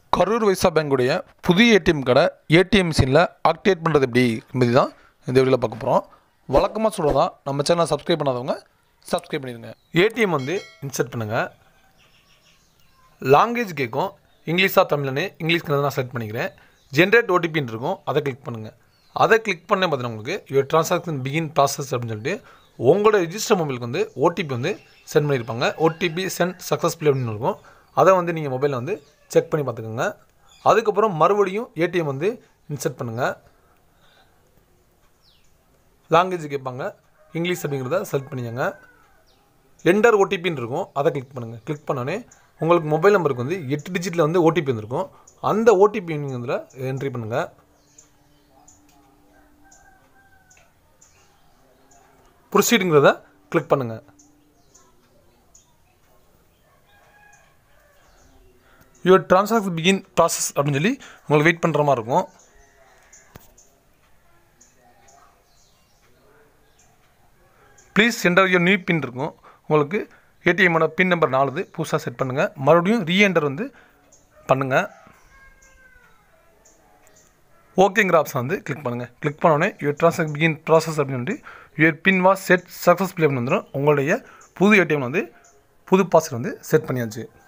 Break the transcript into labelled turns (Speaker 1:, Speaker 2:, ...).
Speaker 1: கரூர் வைசா பேங்குடைய புதிய ஏடிஎம் கடை ஏடிஎம் மிஷினில் ஆக்டிவேட் பண்ணுறது எப்படி என்பது தான் இந்த வீடியோவில் பார்க்க போகிறோம் வழக்கமாக சொல்கிறதா நம்ம சேனலை சப்ஸ்கிரைப் பண்ணாதவங்க சப்ஸ்கிரைப் பண்ணிடுங்க ஏடிஎம் வந்து இன்சர்ட் பண்ணுங்கள் லாங்குவேஜ் கேட்கும் இங்கிலீஷாக தமிழ்னு இங்கிலீஷ்க்கு நான் செலக்ட் பண்ணிக்கிறேன் ஜென்ரேட் ஓடிபின்னு இருக்கும் அதை கிளிக் பண்ணுங்கள் அதை கிளிக் பண்ண பார்த்தீங்கன்னா உங்களுக்கு யுவர் ட்ரான்சாக்ஷன் பிகின் ப்ராசஸ் அப்படின்னு சொல்லிட்டு உங்களோட ரிஜிஸ்டர் மொபைலுக்கு வந்து ஓடிபி வந்து சென்ட் பண்ணியிருப்பாங்க ஓடிபி சென்ட் சக்ஸஸ்ஃபுல்லி அப்படின்னு இருக்கும் அதை வந்து நீங்கள் மொபைலில் வந்து செக் பண்ணி பார்த்துக்கோங்க அதுக்கப்புறம் மறுபடியும் ஏடிஎம் வந்து இன்சர்ட் பண்ணுங்கள் லாங்குவேஜ் கேட்பாங்க இங்கிலீஷ் அப்படிங்கிறத செலக்ட் பண்ணிக்கோங்க என்டர் ஓடிபின்னு இருக்கும் அதை கிளிக் பண்ணுங்கள் கிளிக் பண்ணோடனே உங்களுக்கு மொபைல் நம்பருக்கு வந்து எட்டு டிஜிட்டில் வந்து ஓடிபி வந்திருக்கும் அந்த ஓடிபி நீங்கள் இதில் என்ட்ரி பண்ணுங்கள் ப்ரொசீடுங்கிறத கிளிக் பண்ணுங்கள் யுவர் ட்ரான்சாக்ஷன் பிகின் ப்ராசஸ் அப்படின்னு சொல்லி உங்களுக்கு வெயிட் பண்ணுற மாதிரி இருக்கும் please enter your new pin இருக்கும் உங்களுக்கு ஏடிஎம்மோட பின் நம்பர் நாலுது புதுசாக செட் பண்ணுங்கள் மறுபடியும் ரீஎன்டர் வந்து பண்ணுங்கள் ஓகேங்கிற ஆப்ஷன் வந்து கிளிக் பண்ணுங்கள் கிளிக் பண்ணோடனே யுவர் ட்ரான்சாக்ஷன் பிகின் ப்ராசஸ் அப்படின்னு சொல்லி your pin was set successfully அப்படின்னு வந்துடும் உங்களுடைய புது ஏடிஎம் வந்து புது பாஸ்வேர்டு வந்து செட் பண்ணியாச்சு